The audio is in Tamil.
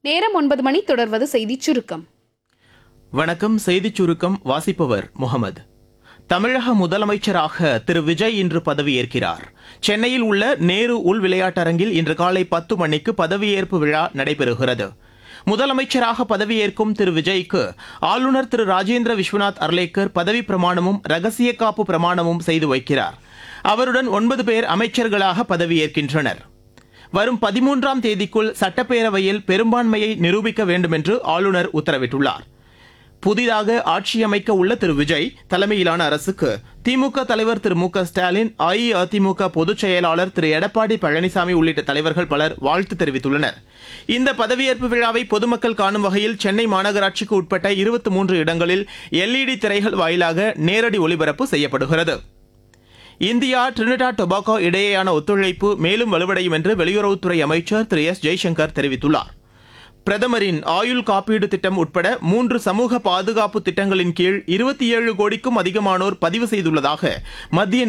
நேரம் ஒன்பது மணி தொடர்வது செய்திச் சுருக்கம் வணக்கம் செய்திச் சுருக்கம் வாசிப்பவர் முகமது தமிழக முதலமைச்சராக திரு விஜய் இன்று பதவியேற்கிறார் சென்னையில் உள்ள நேரு உள் விளையாட்டரங்கில் இன்று காலை பத்து மணிக்கு பதவியேற்பு விழா நடைபெறுகிறது முதலமைச்சராக பதவியேற்கும் திரு விஜய்க்கு ஆளுநர் திரு ராஜேந்திர விஸ்வநாத் அர்லேக்கர் பதவி பிரமாணமும் ரகசிய காப்பு பிரமாணமும் செய்து வைக்கிறார் அவருடன் ஒன்பது பேர் அமைச்சர்களாக பதவியேற்கின்றனர் வரும் பதிமூன்றாம் தேதிக்குள் சட்டப்பேரவையில் பெரும்பான்மையை நிரூபிக்க வேண்டும் என்று ஆளுநர் உத்தரவிட்டுள்ளார் புதிதாக ஆட்சி அமைக்க உள்ள திரு விஜய் தலைமையிலான அரசுக்கு திமுக தலைவர் திரு மு க ஸ்டாலின் அஇஅதிமுக பொதுச் செயலாளர் திரு எடப்பாடி பழனிசாமி உள்ளிட்ட தலைவர்கள் பலர் வாழ்த்து தெரிவித்துள்ளனர் இந்த பதவியேற்பு விழாவை பொதுமக்கள் காணும் வகையில் சென்னை மாநகராட்சிக்கு உட்பட்ட இருபத்தி மூன்று இடங்களில் எல்இடி திரைகள் வாயிலாக நேரடி ஒளிபரப்பு செய்யப்படுகிறது இந்தியா டிரினிடா டொபாகோ இடையேயான ஒத்துழைப்பு மேலும் வலுவடையும் என்று வெளியுறவுத்துறை அமைச்சர் திரு எஸ் ஜெய்சங்கர் தெரிவித்துள்ளார் பிரதமரின் ஆயுள் காப்பீடு திட்டம் உட்பட மூன்று சமூக பாதுகாப்பு திட்டங்களின் கீழ் இருபத்தி ஏழு கோடிக்கும் அதிகமானோர் பதிவு செய்துள்ளதாக மத்திய